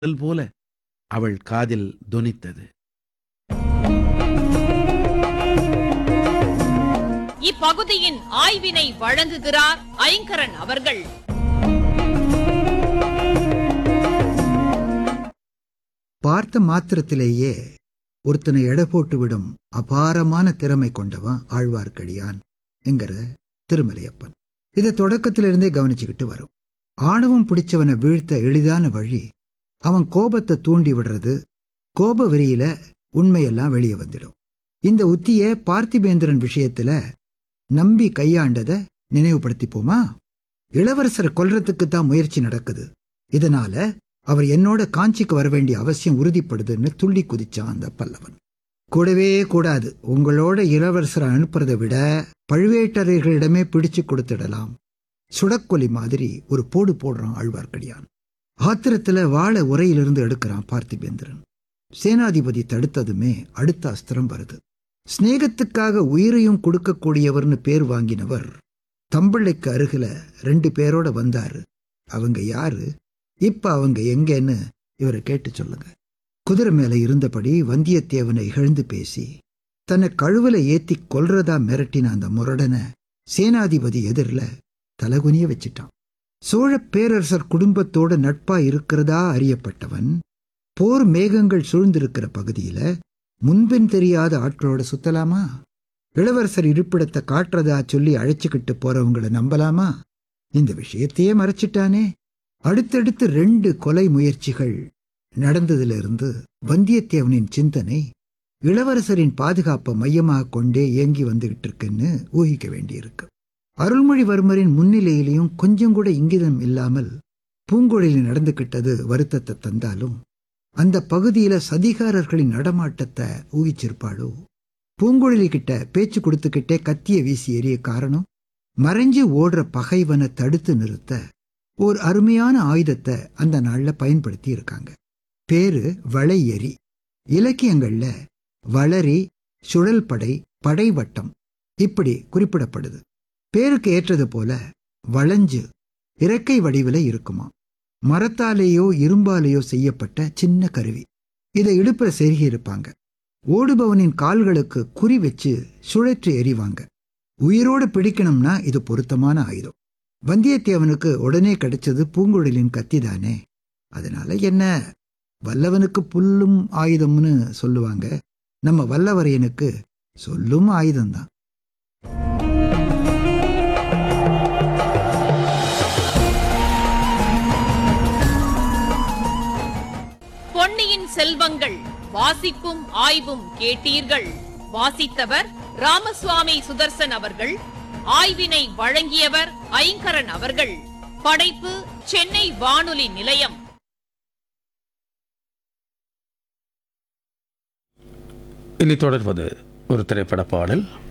குரல் போல அவள் காதில் தொனித்தது இப்பகுதியின் ஆய்வினை வழங்குகிறார் ஐங்கரன் அவர்கள் பார்த்த மாத்திரத்திலேயே ஒருத்தனை எடை போட்டு விடும் அபாரமான திறமை கொண்டவன் ஆழ்வார்க்கடியான் என்கிற திருமலையப்பன் இதை தொடக்கத்திலிருந்தே கவனிச்சுக்கிட்டு வரும் ஆணவம் பிடிச்சவனை வீழ்த்த எளிதான வழி அவன் கோபத்தை தூண்டி விடுறது கோப வெறியில உண்மையெல்லாம் வெளியே வந்துடும் இந்த உத்திய பார்த்திபேந்திரன் விஷயத்துல நம்பி கையாண்டதை நினைவுபடுத்திப்போமா இளவரசரை கொல்றதுக்கு தான் முயற்சி நடக்குது இதனால அவர் என்னோட காஞ்சிக்கு வர வேண்டிய அவசியம் உறுதிப்படுதுன்னு துள்ளி குதிச்சான் அந்த பல்லவன் கூடவே கூடாது உங்களோட இளவரசரை அனுப்புறதை விட பழுவேட்டரையர்களிடமே பிடிச்சு கொடுத்துடலாம் சுடக்கொலி மாதிரி ஒரு போடு போடுறான் ஆழ்வார்க்கடியான் ஆத்திரத்துல வாழை உரையிலிருந்து எடுக்கிறான் பார்த்திபேந்திரன் சேனாதிபதி தடுத்ததுமே அடுத்த அஸ்திரம் வருது சிநேகத்துக்காக உயிரையும் கொடுக்கக்கூடியவர்னு பேர் வாங்கினவர் தம்பிள்ளைக்கு அருகில ரெண்டு பேரோட வந்தாரு அவங்க யாரு இப்ப அவங்க எங்கன்னு இவரை கேட்டு சொல்லுங்க குதிரை மேல இருந்தபடி வந்தியத்தேவனை இகழ்ந்து பேசி தன்னை கழுவுல ஏத்தி கொல்றதா மிரட்டின அந்த முரடனை சேனாதிபதி எதிரில தலகுனிய வச்சிட்டான் சோழ பேரரசர் குடும்பத்தோட நட்பா இருக்கிறதா அறியப்பட்டவன் போர் மேகங்கள் சூழ்ந்திருக்கிற பகுதியில முன்பின் தெரியாத ஆட்களோட சுத்தலாமா இளவரசர் இருப்பிடத்தை காட்டுறதா சொல்லி அழைச்சுக்கிட்டு போறவங்கள நம்பலாமா இந்த விஷயத்தையே மறைச்சிட்டானே அடுத்தடுத்து ரெண்டு கொலை முயற்சிகள் நடந்ததிலிருந்து வந்தியத்தேவனின் சிந்தனை இளவரசரின் பாதுகாப்பை மையமாக கொண்டே இயங்கி வந்துகிட்டு இருக்குன்னு ஊகிக்க வேண்டியிருக்கு அருள்மொழிவர்மரின் முன்னிலையிலையும் கொஞ்சம் கூட இங்கிதம் இல்லாமல் பூங்குழலி நடந்துகிட்டது வருத்தத்தை தந்தாலும் அந்த பகுதியில சதிகாரர்களின் நடமாட்டத்தை ஊகிச்சிருப்பாளோ பூங்குழலி கிட்ட பேச்சு கொடுத்துக்கிட்டே கத்திய வீசி எறிய காரணம் மறைஞ்சு ஓடுற பகைவனை தடுத்து நிறுத்த ஒரு அருமையான ஆயுதத்தை அந்த நாள்ல பயன்படுத்தி இருக்காங்க பேரு வளையெறி இலக்கியங்கள்ல வளரி சுழல்படை படைவட்டம் இப்படி குறிப்பிடப்படுது பேருக்கு ஏற்றது போல வளைஞ்சு இறக்கை வடிவில இருக்குமா மரத்தாலேயோ இரும்பாலேயோ செய்யப்பட்ட சின்ன கருவி இதை இடுப்புல செருகி இருப்பாங்க ஓடுபவனின் கால்களுக்கு குறி வச்சு சுழற்றி எறிவாங்க உயிரோடு பிடிக்கணும்னா இது பொருத்தமான ஆயுதம் வந்தியத்தேவனுக்கு உடனே கிடைச்சது பூங்குழலின் கத்தி தானே அதனால என்ன வல்லவனுக்கு புல்லும் ஆயுதம்னு சொல்லுவாங்க நம்ம வல்லவரையனுக்கு சொல்லும் ஆயுதம்தான் பொன்னியின் செல்வங்கள் வாசிப்பும் ஆய்வும் கேட்டீர்கள் வாசித்தவர் ராமசுவாமி சுதர்சன் அவர்கள் ஆய்வினை வழங்கியவர் ஐங்கரன் அவர்கள் படைப்பு சென்னை வானொலி நிலையம் இனி தொடர்வது ஒரு திரைப்பட பாடல்